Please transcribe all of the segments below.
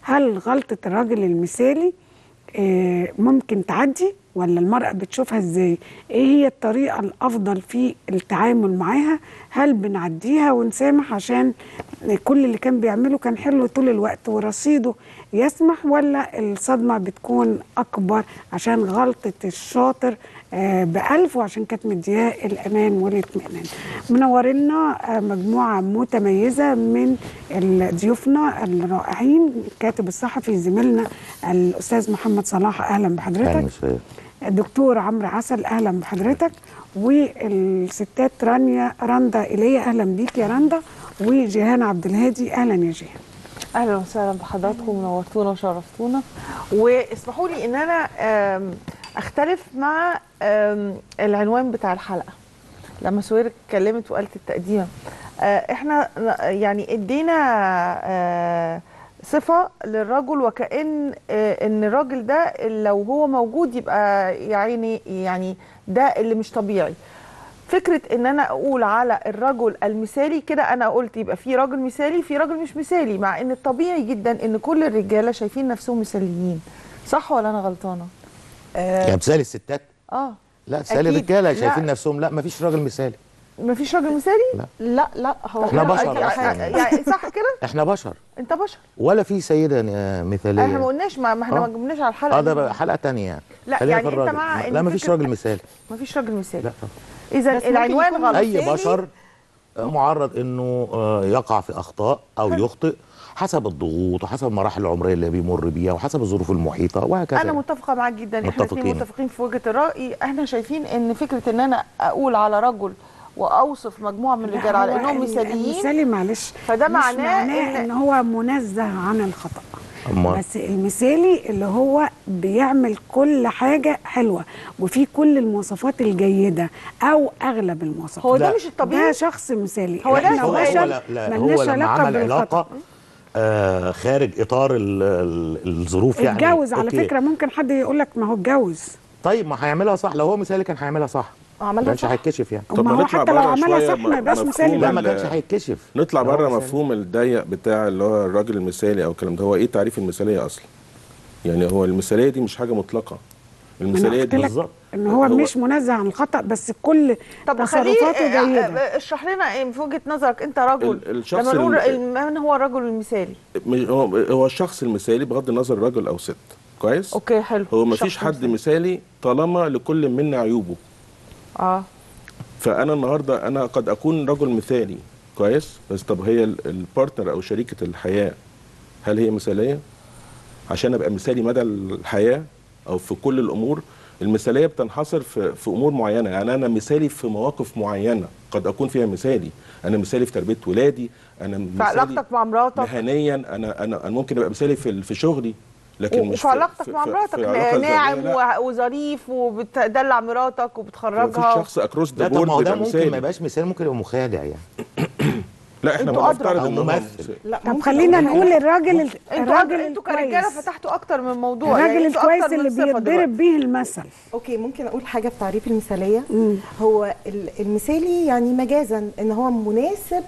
هل غلطه الراجل المثالي آه، ممكن تعدي ولا المرأة بتشوفها ازاي ايه هي الطريقة الافضل في التعامل معاها هل بنعديها ونسامح عشان كل اللي كان بيعمله كان حلو طول الوقت ورصيده يسمح ولا الصدمة بتكون اكبر عشان غلطة الشاطر آه، بألف وعشان كانت مدياه الأمان والاطمئنان منورنا آه، مجموعة متميزة من ال- ضيوفنا الرائعين الكاتب الصحفي زميلنا الأستاذ محمد صلاح أهلا بحضرتك اهلا وسهلا الدكتور عمرو عسل اهلا بحضرتك والستات رانيا رندا ايليا اهلا بيك يا رندا وجيهان عبد الهادي اهلا يا جيهان اهلا وسهلا بحضراتكم نورتونا وشرفتونا واسمحوا لي ان انا آم، اختلف مع آم، العنوان بتاع الحلقه لما سوير اتكلمت وقالت التقديمه آه، احنا ن- يعني ادينا آه، صفه للرجل وكأن آه، ان الراجل ده لو هو موجود يبقى يعني يعني ده اللي مش طبيعي فكره ان انا اقول على الرجل المثالي كده انا قلت يبقى في راجل مثالي في راجل مش مثالي مع ان الطبيعي جدا ان كل الرجاله شايفين نفسهم مثاليين صح ولا انا غلطانه يعني مثال الستات اه لا مثال أكيد. الرجاله لا. شايفين نفسهم لا مفيش راجل مثالي مفيش راجل مثالي لا لا هو احنا أنا- بشر يعني- أصلاً. يعني صح كده احنا بشر انت بشر ولا في سيده مثاليه احنا ما قلناش ما ما احنا ما آه. جبناش على الحلقه اه ده دي. بقى حلقه تانية يعني لا، خلينا يعني في أنت الراجل. مع إن لا مفيش فكرة- راجل مثالي مفيش راجل مثالي لا طبعا اذا بس ممكن العنوان يكون غلط اي مثالي؟ بشر معرض انه آه، يقع في اخطاء او يخطئ حسب الضغوط وحسب المراحل العمريه اللي بيمر بيها وحسب الظروف المحيطه وهكذا انا متفقه معاك جدا احنا الاثنين متفقين. متفقين في وجهه الراي احنا شايفين ان فكره ان انا اقول على رجل واوصف مجموعه من الرجال على هو انهم ال- مثاليين المثالي معلش فده مش معناه معناه إن- ان هو منزه عن الخطا أما بس المثالي اللي هو بيعمل كل حاجه حلوه وفيه كل المواصفات الجيده او اغلب المواصفات هو ده لا. مش الطبيعي ده شخص مثالي هو ده احنا هو, سؤال. هو بشر لا, لا ملناش هو لما علاقه عمل بالخطا علاقه آه خارج اطار ال ال الظروف يعني اتجوز على أوكي. فكره ممكن حد يقول لك ما هو اتجوز طيب ما هيعملها صح لو هو مثالي كان هيعملها صح ما عملها كانش صح هيتكشف يعني طب ما ما هو نطلع حتى لو بره عملها شوية صح ما يبقاش مفهوم مثالي لا ال- ما كانش هيتكشف نطلع لو هو بره مثالي. مفهوم الضيق بتاع اللي هو الراجل المثالي او الكلام ده هو ايه تعريف المثاليه اصلا يعني هو المثاليه دي مش حاجه مطلقه انا المثاليه قلت دي لك بالظبط. ان هو, هو- مش منزه عن الخطا بس كل طب خليه تصرفاته آه، جيده آه، اشرح لنا إيه في وجهه نظرك انت رجل ال- الشخص لما نقول الم- ال- من هو الرجل المثالي مش- هو هو الشخص المثالي بغض النظر راجل او ست كويس اوكي حلو هو ما فيش شخص حد مثالي. مثالي طالما لكل منا عيوبه اه فانا النهارده انا قد اكون رجل مثالي كويس بس طب هي ال- البارتنر او شريكه الحياه هل هي مثاليه عشان ابقى مثالي مدى الحياه او في كل الامور المثاليه بتنحصر في, في امور معينه يعني انا مثالي في مواقف معينه قد اكون فيها مثالي انا مثالي في تربيه ولادي انا في مثالي علاقتك مع مراتك مهنيا انا انا انا ممكن ابقى مثالي في في شغلي لكن مش وفي علاقتك مع مراتك علاقة ناعم زوجية، لا. و- وظريف وبتدلع مراتك ما فيش وبتخرجها شخص اكروس لا ذا طب ما هو بورد ده بيبقى ممكن مثالي ما يبقاش مثالي ممكن يبقى مخادع يعني لا احنا انتوا ما أدرى. نفترض أو ان هو ممثل. مثالي. لا طب ممكن خلينا أقول نقول حاجة. الراجل انتوا الراجل انتوا كرجاله الكويس فتحتوا اكتر من موضوع الراجل يعني انتوا الكويس أكتر من اللي صفة بيتضرب دلوقتي. بيه المثل اوكي ممكن اقول حاجه في تعريف المثاليه هو ال- المثالي يعني مجازا ان هو مناسب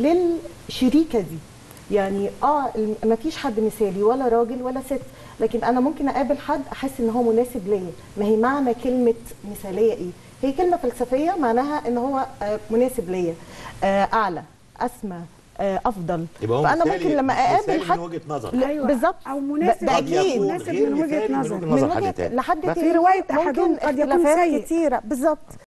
للشريكه دي يعني اه ما فيش حد مثالي ولا راجل ولا ست لكن انا ممكن اقابل حد احس ان هو مناسب ليا ما هي معنى كلمه مثاليه ايه هي كلمه فلسفيه معناها ان هو آه، مناسب ليا آه، اعلى اسمى آه، افضل يبقى هو فانا مثالي- ممكن لما اقابل مثالي من حد وجهة نظر. لا، أيوة. بالظبط أو ده- مناسب ده قد اكيد يكون مناسب غير من وجهة مثالي من نظر. وجهة من نظر حد وجهه تاني لحد بس. تاني رواية ممكن أحدهم قد يكون اختلافات سيء. كتيره بالظبط